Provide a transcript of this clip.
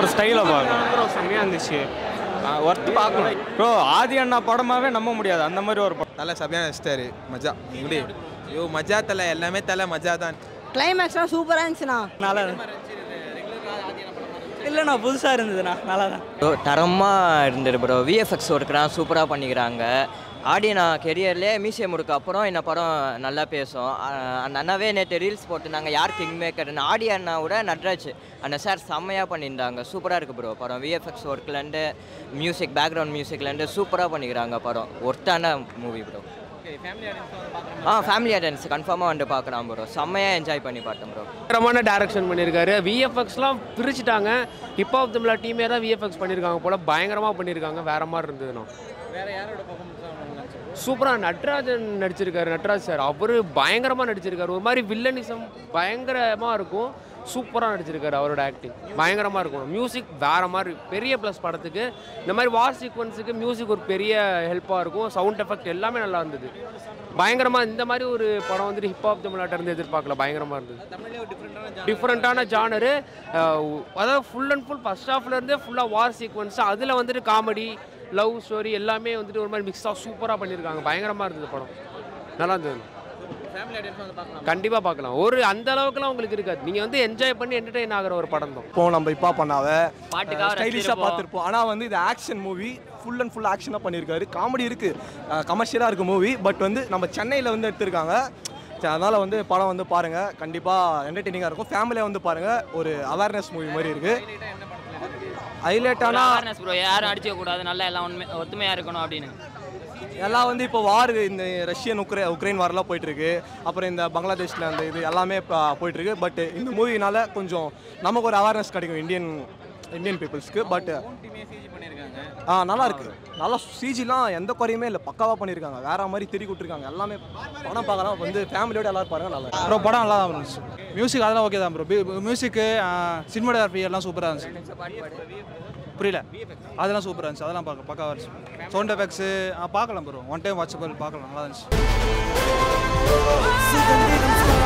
ஒரு ஸ்டைலை பார்க்கணும் ப்ரோ செம்மையாக இருந்துச்சு ஒர்த்து பார்க்கணும் ப்ரோ ஆதி அண்ணா படமாவே நம்ப முடியாது அந்த மாதிரி ஒரு படம் தலை செமையாக நடிச்சிட்டாரு மஜா இப்படி ஐயோ மஜா தலை எல்லாமே தலை மஜா தான் கிளைமேக்ஸ்லாம் சூப்பராக இருந்துச்சுண்ணா நல்லா இல்லைண்ணா புதுசாக இருந்ததுண்ணா நல்லா தான் ப்ரோ தரமாக இருந்தது ப்ரோ விஎஃப்எக்ஸ் ஒர்க்லாம் சூப்பராக பண்ணிக்கிறாங்க ஆடி நான் கெரியர்லேயே மியூசியம் முடுக்கு அப்புறம் இந்த படம் நல்லா பேசும் அஹ் அந்த அண்ணாவே நேற்று ரீல்ஸ் போட்டுருந்தாங்க யார் கிங் மேக்கர்னு ஆடி அண்ணாவோட நட்ராஜ் அந்த சார் செம்மையாக பண்ணியிருந்தாங்க சூப்பராக இருக்குது ப்ரோ படம் விஎஃப்எக்ஸ் ஒர்க்லேருந்து மியூசிக் பேக்ரவுண்ட் மியூசிக்லேருந்து சூப்பராக பண்ணிக்கிறாங்க படம் ஒர்த்தான மூவி ப்ரோ ஆ ஃபேமிலி அட்டன்ஸ் கன்ஃபார்மாக வந்து பார்க்கலாம் ப்ரோ செம்மையாக என்ஜாய் பண்ணி பார்த்தேன் ப்ரோ பயங்கரமான டேரக்ஷன் பண்ணியிருக்காரு விஎஃப்எக்ஸ்லாம் பிரிச்சுட்டாங்க ஹிப் ஹாப் தமிழா டீமே தான் விஎஃப்எக்ஸ் பண்ணியிருக்காங்க போல பயங்கரமாக பண்ணியிருக்காங்க வேற மாதிரி இருந்ததுண்ணா சூப்பராக நட்ராஜன் நடிச்சிருக்காரு நட்ராஜ் சார் அவர் பயங்கரமாக நடிச்சிருக்காரு ஒரு மாதிரி வில்லனிசம் பயங்கரமாக இருக்கும் சூப்பராக நடிச்சிருக்காரு அவரோட ஆக்டிங் பயங்கரமாக இருக்கும் மியூசிக் வேற மாதிரி பெரிய ப்ளஸ் படத்துக்கு இந்த மாதிரி வார் சீக்வன்ஸுக்கு மியூசிக் ஒரு பெரிய ஹெல்ப்பாக இருக்கும் சவுண்ட் எஃபெக்ட் எல்லாமே நல்லா இருந்தது பயங்கரமாக இந்த மாதிரி ஒரு படம் வந்துட்டு ஹிப்ஹாப் தமிழ்நாட்டை இருந்து எதிர்பார்க்கல பயங்கரமாக இருந்தது டிஃப்ரெண்ட்டான ஜானரு அதாவது ஃபுல் அண்ட் ஃபுல் ஃபஸ்ட் ஹாஃப்லேருந்தே ஃபுல்லாக வார் சீக்வன்ஸ் அதில் வந்துட்டு காமெடி லவ் ஸ்டோரி எல்லாமே வந்துட்டு ஒரு மாதிரி மிக்ஸாக சூப்பராக பண்ணியிருக்காங்க பயங்கரமாக இருந்தது படம் நல்லா இருந்தது கண்டிப்பாக பார்க்கலாம் ஒரு அந்த அளவுக்குலாம் உங்களுக்கு இருக்காது நீங்கள் வந்து என்ஜாய் பண்ணி என்டர்டெயின் ஆகிற ஒரு படம் தான் இப்போ நம்ம இப்போ பண்ணாவ பாட்டுக்காக ஸ்டைலிஷாக ரசிச்சிருப்போம். பார்த்துருப்போம் ஆனால் வந்து இது action movie full and full ஆக்ஷனாக பண்ணியிருக்காரு காமெடி இருக்குது கமர்ஷியலாக இருக்குது மூவி பட் வந்து நம்ம சென்னையில் வந்து எடுத்திருக்காங்க சரி, அதனால வந்து படம் வந்து பாருங்கள் கண்டிப்பாக என்டர்டெய்னிங்காக இருக்கும் ஃபேமிலியாக வந்து பாருங்கள் ஒரு அவேர்னஸ் மூவி மாதிரி இருக்குது ஹைலைட்டானா ப்ரோ யாரும் அடிச்சிக்க கூடாது நல்லா எல்லாம் உண்மை ஒத்துமையாக இருக்கணும் அப்படின்னு எல்லாம் வந்து இப்போ வார் இந்த ரஷ்யன் உக்ரை உக்ரைன் வார்லாம் போயிட்டு இருக்கு அப்புறம் இந்த பங்களாதேஷில் அந்த இது எல்லாமே இப்போ போயிட்டு இருக்கு பட் இந்த மூவினால கொஞ்சம் நமக்கு ஒரு அவேர்னஸ் கிடைக்கும் இந்தியன் இந்தியன் பீப்புள்ஸ்க்கு பட் ஆ நல்லா இருக்கு நல்லா சிஜிலாம் எந்த குறையுமே இல்லை பக்காவாக பண்ணியிருக்காங்க வேற மாதிரி திரி விட்டுருக்காங்க எல்லாமே படம் பார்க்கலாம் வந்து ஃபேமிலியோட எல்லாரும் பாருங்க நல்லா இருக்கு. ப்ரோ படம் நல்லா தான் இருந்துச்சு மியூசிக் அதெல்லாம் ஓகே தான் ப்ரோ மியூசிக்கு சினிமாடோகிராஃபி எல்லாம் சூப்பராக இருந்துச்சு புரியல அதெல்லாம் சூப்பராக இருந்துச்சு அதெல்லாம் பார்க்க பக்காவாக இருந்துச்சு சவுண்ட் எஃபெக்ட்ஸு பார்க்கலாம் ப்ரோ ஒன் டைம் வாட்சபிள் பார்க்கலாம் நல்லா இருந்துச்சு சுதந்திரம்